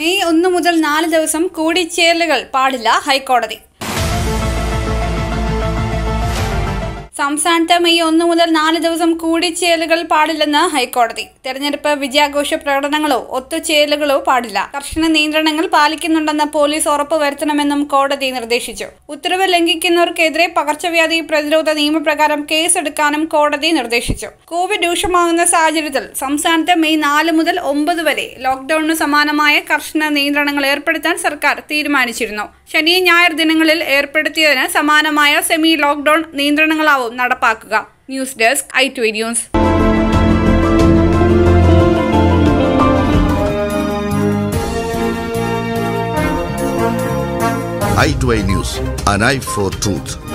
May ഒന്ന് മുതൽ നാല് ദിവസം കൂടിച്ചേരലുകൾ പാടില്ല ഹൈക്കോടതി സംസ്ഥാനത്ത് മെയ് ഒന്ന് മുതൽ നാല് ദിവസം കൂടിച്ചേരലുകൾ പാടില്ലെന്ന് ഹൈക്കോടതി തെരഞ്ഞെടുപ്പ് വിജയാഘോഷ പ്രകടനങ്ങളോ ഒത്തുചേരലുകളോ പാടില്ല കർശന നിയന്ത്രണങ്ങൾ പാലിക്കുന്നുണ്ടെന്ന് പോലീസ് ഉറപ്പുവരുത്തണമെന്നും കോടതി നിർദ്ദേശിച്ചു ഉത്തരവ് ലംഘിക്കുന്നവർക്കെതിരെ പകർച്ചവ്യാധി പ്രതിരോധ നിയമപ്രകാരം കേസെടുക്കാനും കോടതി നിർദ്ദേശിച്ചു കോവിഡ് രൂക്ഷമാകുന്ന സാഹചര്യത്തിൽ സംസ്ഥാനത്ത് മെയ് നാല് മുതൽ ഒമ്പത് വരെ ലോക്ഡൌണിന് സമാനമായ കർശന നിയന്ത്രണങ്ങൾ ഏർപ്പെടുത്താൻ സർക്കാർ തീരുമാനിച്ചിരുന്നു ശനി ഞായർ ദിനങ്ങളിൽ ഏർപ്പെടുത്തിയതിന് സമാനമായ സെമി ലോക്ഡൌൺ നിയന്ത്രണങ്ങളാവും നടപ്പാക്കുക news desk I two news i2i News, an eye for truth.